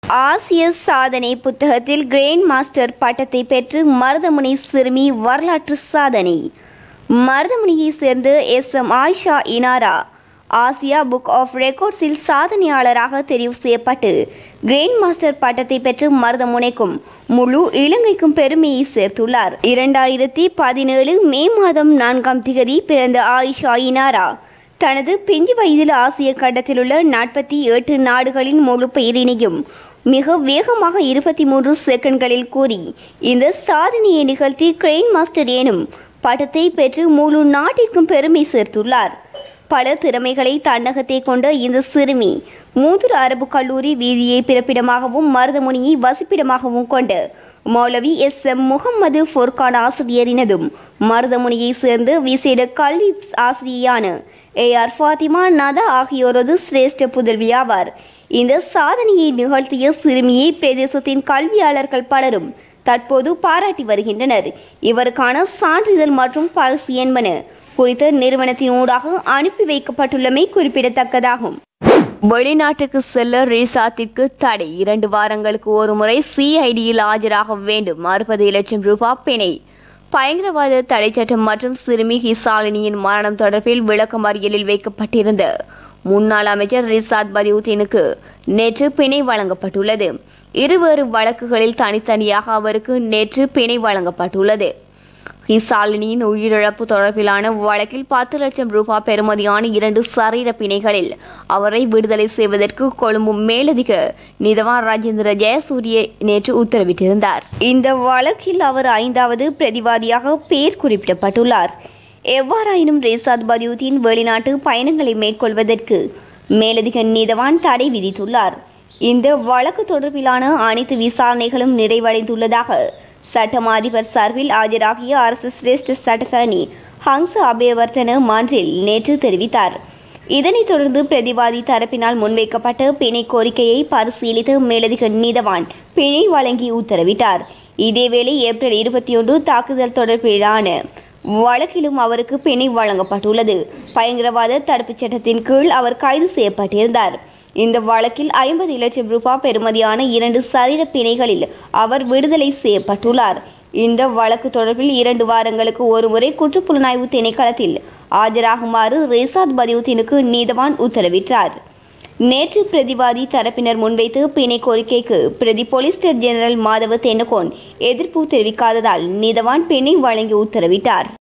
ஆசிய சாதனை புத்தகத்தில் கிரேண்ட் மாஸ்டர் பட்டத்தை பெற்று மருதமுனை சிறுமி வரலாற்று சாதனை மருதமுனியைச் சேர்ந்த S M Ayisha Inara Asia book of ரெக்கார்ட்ஸில் சாதனையாளராக தெரிவு செய்யப்பட்டு கிரேண்ட் மாஸ்டர் பட்டத்தை பெற்று மருதமுனைக்கும் முழு இலங்கைக்கும் பெருமையை சேர்த்துள்ளார் இரண்டாயிரத்தி பதினேழு மே மாதம் நான்காம் திகதி பிறந்த ஆயிஷா இனாரா தனது பிஞ்சு வயதில் ஆசிய கண்டத்தில் உள்ள நாற்பத்தி எட்டு நாடுகளின் முழு பெயரினையும் மிக வேகமாக இருபத்தி மூன்று செகண்ட்களில் கூறி இந்த சாதனையை நிகழ்த்தி கிரெயின் மாஸ்டர் எனும் பட்டத்தை பெற்று முழு நாட்டிற்கும் பெருமை சேர்த்துள்ளார் பல திறமைகளை தன்னகத்தை கொண்ட இந்த சிறுமி மூதுர் அரபு கல்லூரி வீதியை பிறப்பிடமாகவும் மருதமுனியை வசிப்பிடமாகவும் கொண்ட மௌலவி எஸ் எம் முகம்மது ஃபோர்கான் ஆசிரியரினதும் மருதமுனியை சேர்ந்து விசேட கல்வி ஆசிரியரான ஏ ஆர் ஃபாத்திமா நதா ஆகியோரது சிரேஷ்ட புதல்வியாவார் இந்த சாதனையை நிகழ்த்திய சிறுமியை பிரதேசத்தின் கல்வியாளர்கள் பலரும் தற்போது பாராட்டி வருகின்றனர் இவருக்கான சான்றிதழ் மற்றும் பரிசு என்பன குறித்த நிறுவனத்தின் ஊடாக அனுப்பி வைக்கப்பட்டுள்ளமை குறிப்பிடத்தக்கதாகும் வெளிநாட்டுக்கு செல்ல ரிசாத்திற்கு தடை இரண்டு வாரங்களுக்கு ஒரு முறை சிஐடியில் ஆஜராக வேண்டும் அறுபது லட்சம் ரூபாய் பிணை பயங்கரவாத தடை சட்டம் மற்றும் சிறுமி ஹிசாலினியின் மரணம் தொடர்பில் விளக்கமறியலில் வைக்கப்பட்டிருந்த முன்னாள் அமைச்சர் ரிசாத் பதியுத்தீனுக்கு நேற்று பிணை வழங்கப்பட்டுள்ளது இருவேறு வழக்குகளில் தனித்தனியாக அவருக்கு நேற்று பிணை வழங்கப்பட்டுள்ளது ஹிசாலினியின் உயிரிழப்பு தொடர்பிலான வழக்கில் பத்து லட்சம் ரூபாய் பெறுமதியான இரண்டு சரீர பிணைகளில் அவரை விடுதலை செய்வதற்கு கொழும்பு மேலதிக நீதவான் ராஜேந்திர ஜெயசூரிய நேற்று உத்தரவிட்டிருந்தார் இந்த வழக்கில் அவர் ஐந்தாவது பிரதிவாதியாக பெயர் குறிப்பிடப்பட்டுள்ளார் எவ்வாறாயினும் ரேசாத் பதியுதீன் வெளிநாட்டு பயணங்களை மேற்கொள்வதற்கு மேலதிக நீதவான் தடை விதித்துள்ளார் இந்த வழக்கு தொடர்பிலான அனைத்து விசாரணைகளும் நிறைவடைந்துள்ளதாக சட்டம் அதிபர் சார்பில் ஆஜராகிய அரசு சிரேஷ்ட சட்டத்தரணி ஹங்ச அபேவர்த்தன மான்றில் நேற்று தெரிவித்தார் இதனைத் தொடர்ந்து பிரதிவாதி தரப்பினால் முன்வைக்கப்பட்ட பிணை கோரிக்கையை பரிசீலித்து மேலதிக நீதவான் பிணை வழங்கி உத்தரவிட்டார் இதேவேளை ஏப்ரல் இருபத்தி ஒன்று தாக்குதல் தொடர்பிலான வழக்கிலும் அவருக்கு பிணை வழங்கப்பட்டுள்ளது பயங்கரவாத தடுப்புச் சட்டத்தின் கீழ் அவர் கைது செய்யப்பட்டிருந்தார் இந்த வழக்கில் ஐம்பது லட்சம் ரூபாய் பெறுமதியான இரண்டு சரீர பிணைகளில் அவர் விடுதலை செய்யப்பட்டுள்ளார் இந்த வழக்கு தொடர்பில் இரண்டு வாரங்களுக்கு ஒருமுறை குற்றப்புலனாய்வு திணைக்களத்தில் ஆஜராகுமாறு ரிசாத் பதியுத்தீனுக்கு நீதவான் உத்தரவிட்டார் நேற்று பிரதிவாதி தரப்பினர் முன்வைத்து பிணை கோரிக்கைக்கு பிரதி போலீஸ்டர் ஜெனரல் மாதவ தென்னகோன் எதிர்ப்பு தெரிவிக்காததால் நீதவான் பிணை வழங்கி உத்தரவிட்டார்